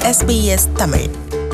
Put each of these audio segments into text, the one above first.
SBS Tamil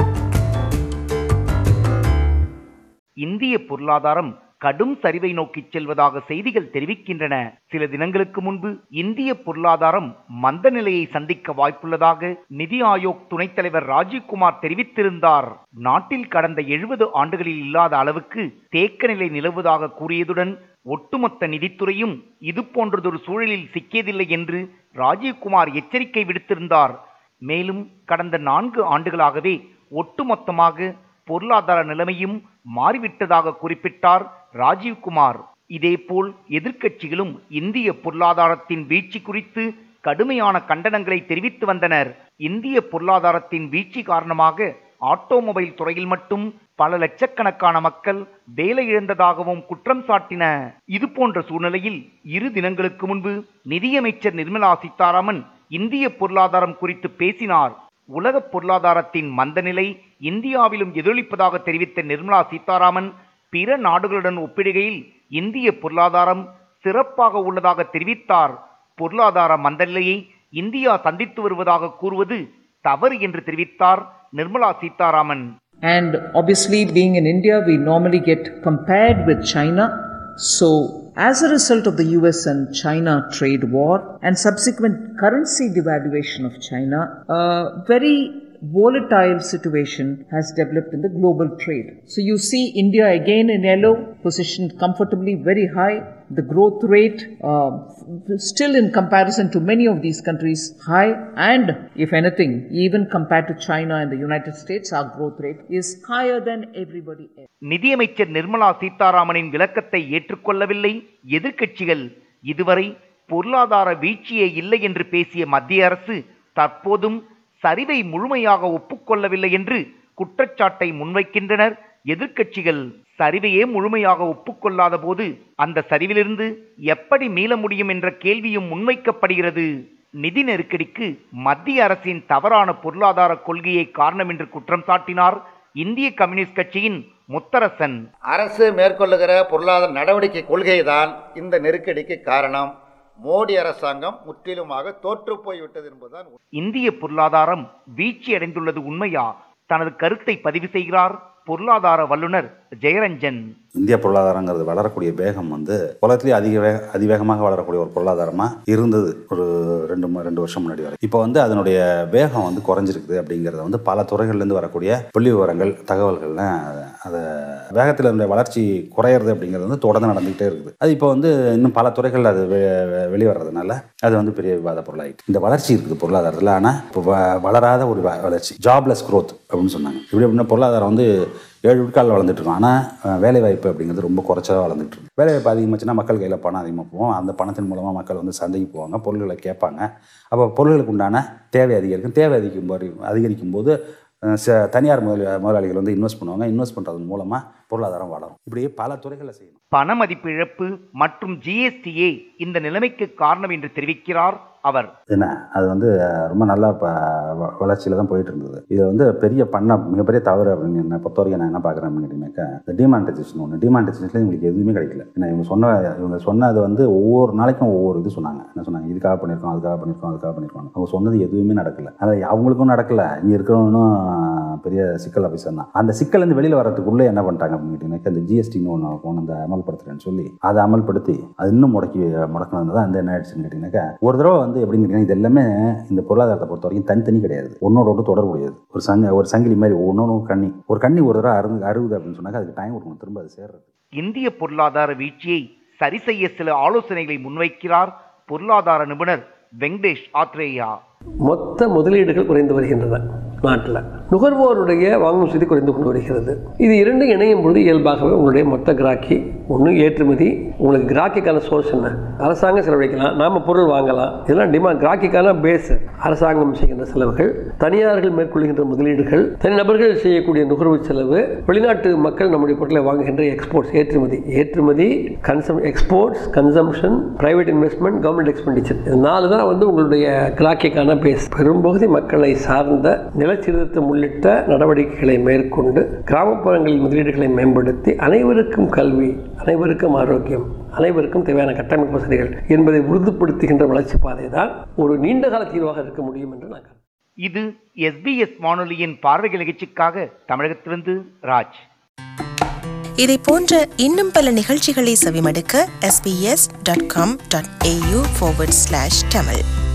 இந்திய பொருளாதாரம் கடும் சரிவை நோக்கிச் செல்வதாக செய்திகள் தெரிவிக்கின்றன சில தினங்களுக்கு முன்பு இந்திய பொருளாதாரம் மந்த நிலையை சந்திக்க வாய்ப்புள்ளதாக நிதி ஆயோக் துணைத் தலைவர் ராஜீவ்குமார் தெரிவித்திருந்தார் நாட்டில் கடந்த எழுபது ஆண்டுகளில் இல்லாத அளவுக்கு தேக்க நிலை நிலவுவதாக கூறியதுடன் ஒட்டுமொத்த நிதித்துறையும் இது போன்றதொரு சூழலில் சிக்கியதில்லை என்று ராஜீவ்குமார் எச்சரிக்கை விடுத்திருந்தார் மேலும் கடந்த நான்கு ஆண்டுகளாகவே ஒட்டுமொத்தமாக பொருளாதார நிலைமையும் மாறிவிட்டதாக குறிப்பிட்டார் ராஜீவ்குமார் இதேபோல் எதிர்க்கட்சிகளும் இந்திய பொருளாதாரத்தின் வீழ்ச்சி குறித்து கடுமையான கண்டனங்களை தெரிவித்து வந்தனர் இந்திய பொருளாதாரத்தின் வீழ்ச்சி காரணமாக ஆட்டோமொபைல் துறையில் மட்டும் பல லட்சக்கணக்கான மக்கள் வேலை இழந்ததாகவும் குற்றம் சாட்டின இது போன்ற சூழ்நிலையில் இரு தினங்களுக்கு முன்பு நிதியமைச்சர் நிர்மலா சீதாராமன் இந்திய பொருளாதாரம் குறித்து பேசினார் உலக பொருளாதாரத்தின் மந்தநிலை இந்தியாவிலும் எதிரொலிப்பதாக தெரிவித்த நிர்மலா சீதாராமன் பிற நாடுகளுடன் ஒப்பிடுகையில் இந்திய பொருளாதாரம் சிறப்பாக உள்ளதாக தெரிவித்தார் பொருளாதார மந்தநிலையை இந்தியா சந்தித்து வருவதாக கூறுவது தவறு என்று தெரிவித்தார் Nirmala Sitharaman And obviously, being in India, we normally get compared with China. So, as a result of the US and China trade war and subsequent currency devaluation of China, a very volatile situation has developed in the global trade. So, you see India again in yellow, positioned comfortably very high. The growth rate, uh, still in comparison to many of these countries, high. And if anything, even compared to China and the United States, our growth rate is higher than everybody else. நிதியமைச்சர் நிர்மலா சீதாராமனின் விளக்கத்தை ஏற்றுக்கொள்ளவில்லை எதிர்க்கட்சிகள் இதுவரை பொருளாதார வீழ்ச்சியே இல்லை என்று பேசிய மத்திய அரசு தற்போதும் சரிவை முழுமையாக ஒப்புக்கொள்ளவில்லை என்று குற்றச்சாட்டை முன்வைக்கின்றனர் எதிர்க்கட்சிகள் சரிவையே முழுமையாக ஒப்புக்கொள்ளாத போது அந்த சரிவிலிருந்து எப்படி மீள முடியும் என்ற கேள்வியும் முன்வைக்கப்படுகிறது நிதி நெருக்கடிக்கு மத்திய அரசின் தவறான பொருளாதார கொள்கையை காரணம் என்று குற்றம் சாட்டினார் இந்திய கம்யூனிஸ்ட் கட்சியின் முத்தரசன் அரசு மேற்கொள்ளுகிற பொருளாதார நடவடிக்கை கொள்கைதான் இந்த நெருக்கடிக்கு காரணம் மோடி அரசாங்கம் முற்றிலுமாக தோற்று போய்விட்டது என்பதுதான் உண்மை. இந்திய பொருளாதாரம் வீழ்ச்சி அடைந்துள்ளது உண்மையா தனது கருத்தை பதிவு செய்கிறார் பொருளாதார வல்லுனர் ஜெயரஞ்சன் இந்திய பொருளாதாரங்கிறது வளரக்கூடிய வேகம் வந்து உலகத்திலேயே அதிக வேக அதிவேகமாக வளரக்கூடிய ஒரு பொருளாதாரமாக இருந்தது ஒரு ரெண்டு மு- ரெண்டு வருஷம் முன்னாடி வரை இப்போ வந்து அதனுடைய வேகம் வந்து குறைஞ்சிருக்குது அப்படிங்கிறத வந்து பல துறைகள்லேருந்து வரக்கூடிய புள்ளி விவரங்கள் தகவல்கள்லாம் அதை வேகத்தில் இருந்த வளர்ச்சி குறையிறது அப்படிங்கிறது வந்து தொடர்ந்து நடந்துகிட்டே இருக்குது அது இப்போ வந்து இன்னும் பல துறைகள் அது வெ- வெ- வெளிவரதுனால அது வந்து பெரிய விவாத பொருளாயிட்டு இந்த வளர்ச்சி இருக்குது பொருளாதாரத்தில் ஆனால் இப்போ வ- வளராத ஒரு வ- வளர்ச்சி ஜாப்லெஸ் growth அப்படின்னு சொன்னாங்க இப்படி அப்படின்னா பொருளாதாரம் வந்து ஏழு விழுக்கால் வளர்ந்துட்டு இருக்கோம் ஆனால் வேலை வாய்ப்பு அப்படிங்கிறது ரொம்ப குறைச்சா வளர்ந்துட்டு இருக்கு வேலை வாய்ப்பு அதிகமாச்சுன்னா மக்கள் கையில் பணம் அதிகமாக போகும் அந்த பணத்தின் மூலமாக மக்கள் வந்து சந்தைக்கு போவாங்க பொருள்களை கேட்பாங்க அப்போ பொருள்களுக்கு உண்டான தேவை அதிகரிக்கும் தேவை அதிகரிக்கும் போது அதிகரிக்கும் போது அஹ், ச- தனியார் முதலி முதலாளிகள் வந்து இன்வெஸ்ட் பண்ணுவாங்க இன்வெஸ்ட் பண்ணுறது மூலமாக பொருளாதாரம் வளரும் இப்படியே பல துறைகளில் செய்யணும் பண மதிப்பு இழப்பு மற்றும் ஜிஎஸ்டிஏ இந்த நிலைமைக்கு காரணம் என்று தெரிவிக்கிறார் அவர் என்ன அது வந்து அஹ், ரொம்ப நல்லா இப்போ வளர்ச்சியில் தான் போயிட்டு இருந்தது இது வந்து பெரிய பண்ண மிகப்பெரிய தவறு அப்படின்னு என்ன பொறுத்த வரைக்கும் நான் என்ன பார்க்குறேன் அப்படின்னு கேட்டிங்கனாக்கா இந்த டிமானிட்டைசேஷன் ஒன்று டிமானிட்டைசேஷனில் இவங்களுக்கு எதுவுமே கிடைக்கல ஏன்னா இவங்க சொன்ன இவங்க சொன்னது வந்து ஒவ்வொரு நாளைக்கும் ஒவ்வொரு இது சொன்னாங்க என்ன சொன்னாங்க இதுக்காக பண்ணியிருக்கோம் அதுக்காக பண்ணியிருக்கோம் அதுக்காக பண்ணியிருக்கோம் அவங்க சொன்னது எதுவுமே நடக்கல அது அவங்களுக்கும் நடக்கல இங்கே இருக்கிறவனும் பெரிய சிக்கல் ஆஃபீஸர் தான் அந்த சிக்கல்லேருந்து வெளியில் வரதுக்குள்ளே என்ன பண்ணிட்டாங்க அப்படின்னு கேட்டிங்கனாக்கா இந்த ஜிஎஸ்டின்னு ஒன்று கொண்டு வந்து அமல்படுத்துறேன்னு சொல்லி அதை அமல்படுத்தி அது இன்னும் முடக்கி முடக்கினது தான் வந்து என்ன ஆயிடுச்சுன்னு கேட்டிங்கனாக்கா ஒரு தடவை வந்து எப்படின்னு கேட்டிங்கன்னா இது எல்லாமே இந்த பொருளாதாரத்தை பொறுத்த வரைக்கும் தனித்தனி கிடையாது ஒன்னோட ஒன்று தொடர்புடையது ஒரு சங்க ஒரு சங்கிலி மாதிரி ஒன்னொன்று கண்ணி ஒரு கண்ணி ஒரு தடவை அறு அறுகுது அப்படின்னு சொன்னாக்கா அதுக்கு டைம் கொடுக்கணும் திரும்ப அது சேர்றது இந்திய பொருளாதார வீழ்ச்சியை சரி செய்ய சில ஆலோசனைகளை முன்வைக்கிறார் பொருளாதார நிபுணர் வெங்கடேஷ் ஆத்ரேயா மொத்த முதலீடுகள் குறைந்து வருகின்றன நாட்டில் நுகர்வோருடைய வாங்கும் செய்தி குறைந்து கொண்டு வருகிறது இது இரண்டும் இணையும் பொழுது இயல்பாகவே உங்களுடைய மொத்த கிராக்கி ஒன்று ஏற்றுமதி உங்களுக்கு கிராக்கிக்கான சோர்ஸ் என்ன அரசாங்கம் செலவழிக்கலாம் நாம பொருள் வாங்கலாம் இதெல்லாம் டிமாண்ட் கிராக்கிக்கான பேஸ் அரசாங்கம் செய்கின்ற செலவுகள் தனியார்கள் மேற்கொள்கின்ற முதலீடுகள் தனிநபர்கள் செய்யக்கூடிய நுகர்வு செலவு வெளிநாட்டு மக்கள் நம்முடைய பொருட்களை வாங்குகின்ற எக்ஸ்போர்ட்ஸ் ஏற்றுமதி ஏற்றுமதி கன்சம் exports consumption private investment government expenditure இது நாலு தான் வந்து உங்களுடைய கிராக்கிக்கான பேஸ் பெரும்பகுதி மக்களை சார்ந்த நிலச்சீர்திருத்தம் உள்ளிட்ட நடவடிக்கைகளை மேற்கொண்டு கிராமப்புறங்களில் முதலீடுகளை மேம்படுத்தி அனைவருக்கும் கல்வி அனைவருக்கும் ஆரோக்கியம் அனைவருக்கும் தேவையான கட்டமைப்பு வசதிகள் என்பதை உறுதிப்படுத்துகின்ற வளர்ச்சி பாதை தான் ஒரு நீண்டகால தீர்வாக இருக்க முடியும் என்று நான் கருதுகிறேன். இது எஸ்பிஎஸ் வானொலியின் பார்வைகள் நிகழ்ச்சிக்காக தமிழகத்திலிருந்து ராஜ் இதை போன்ற இன்னும் பல நிகழ்ச்சிகளை செவிமடுக்க sbs.com.au forward slash tamil